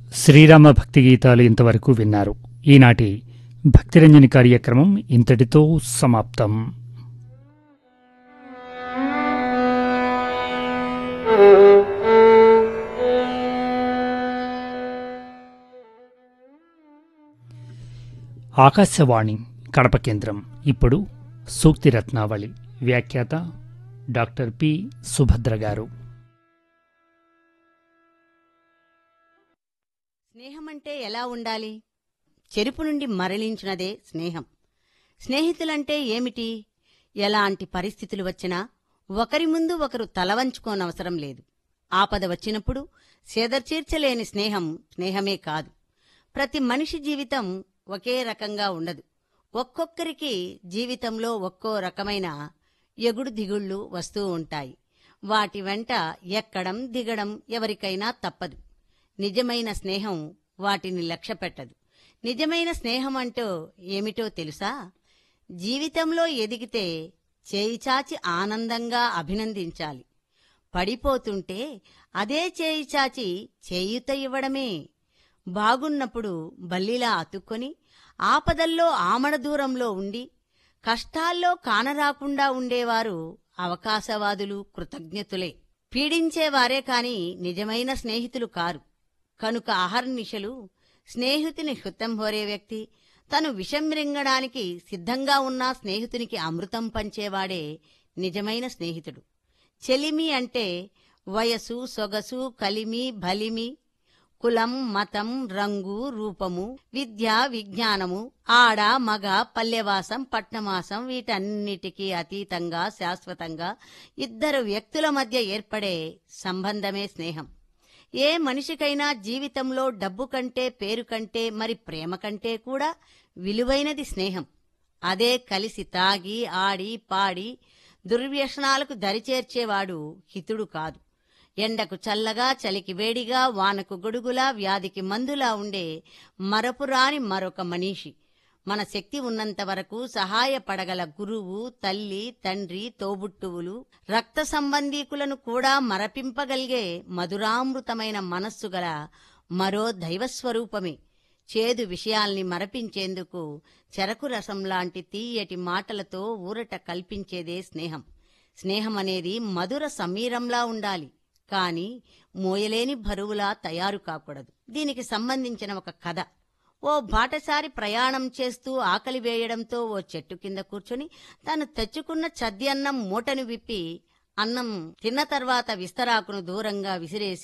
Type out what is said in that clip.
శ్రీరామ భక్తి గీతాలు ఇంతవరకు విన్నారు ఈనాటి భక్తిరంజని కార్యక్రమం ఇంతటితో సమాప్తం ఆకాశవాణి కడప కేంద్రం ఇప్పుడు సూక్తి రత్నావళి వ్యాఖ్యాత డాక్టర్ పి సుభద్ర గారు స్నేహం అంటే ఎలా ఉండాలి చెరుపు నుండి మరలించినదే స్నేహం స్నేహితులంటే ఏమిటి ఎలాంటి పరిస్థితులు వచ్చినా ఒకరి ముందు ఒకరు తలవంచుకోనవసరం లేదు ఆపద వచ్చినప్పుడు సేదర్చీర్చలేని స్నేహం స్నేహమే కాదు ప్రతి మనిషి జీవితం ఒకే రకంగా ఉండదు ఒక్కొక్కరికి జీవితంలో ఒక్కో రకమైన ఎగుడు దిగుళ్ళు వస్తూ ఉంటాయి వాటి వెంట ఎక్కడం దిగడం ఎవరికైనా తప్పదు నిజమైన స్నేహం వాటిని లక్ష్య పెట్టదు నిజమైన స్నేహం అంటూ ఏమిటో తెలుసా జీవితంలో ఎదిగితే చేయి చాచి ఆనందంగా అభినందించాలి పడిపోతుంటే అదే చేయి చాచి చేయుత ఇవ్వడమే బాగున్నప్పుడు బల్లిలా అతుక్కొని ఆపదల్లో ఆమడ దూరంలో ఉండి కష్టాల్లో కానరాకుండా ఉండేవారు అవకాశవాదులు కృతజ్ఞతులే పీడించేవారే కాని నిజమైన స్నేహితులు కారు కనుక అహర్నిశలు స్నేహితుని హృతం హోరే వ్యక్తి తను విషం రింగడానికి సిద్ధంగా ఉన్న స్నేహితునికి అమృతం పంచేవాడే నిజమైన స్నేహితుడు చెలిమి అంటే వయసు సొగసు కలిమి బలిమి కులం మతం రంగు రూపము విద్య విజ్ఞానము ఆడ మగ పల్లెవాసం పట్నవాసం వీటన్నిటికీ అతీతంగా శాశ్వతంగా ఇద్దరు వ్యక్తుల మధ్య ఏర్పడే సంబంధమే స్నేహం ఏ మనిషికైనా జీవితంలో డబ్బు కంటే పేరు కంటే మరి ప్రేమ కంటే కూడా విలువైనది స్నేహం అదే కలిసి తాగి ఆడి పాడి దుర్వ్యసనాలకు దరిచేర్చేవాడు హితుడు కాదు ఎండకు చల్లగా చలికి వేడిగా వానకు గొడుగులా వ్యాధికి మందులా ఉండే మరపురాని మరొక మనీషి మన శక్తి ఉన్నంత వరకు సహాయపడగల గురువు తల్లి తండ్రి తోబుట్టువులు రక్త సంబంధీకులను కూడా మరపింపగలిగే మధురామృతమైన మనస్సు గల మరో దైవస్వరూపమే చేదు విషయాల్ని మరపించేందుకు చెరకు రసం లాంటి తీయటి మాటలతో ఊరట కల్పించేదే స్నేహం స్నేహం అనేది మధుర సమీరంలా ఉండాలి కాని మోయలేని బరువులా తయారు కాకూడదు దీనికి సంబంధించిన ఒక కథ ఓ బాటసారి ప్రయాణం చేస్తూ ఆకలి వేయడంతో ఓ చెట్టు కింద కూర్చొని తాను తెచ్చుకున్న చద్ది అన్నం మూటను విప్పి అన్నం తిన్న తర్వాత విస్తరాకును దూరంగా విసిరేసి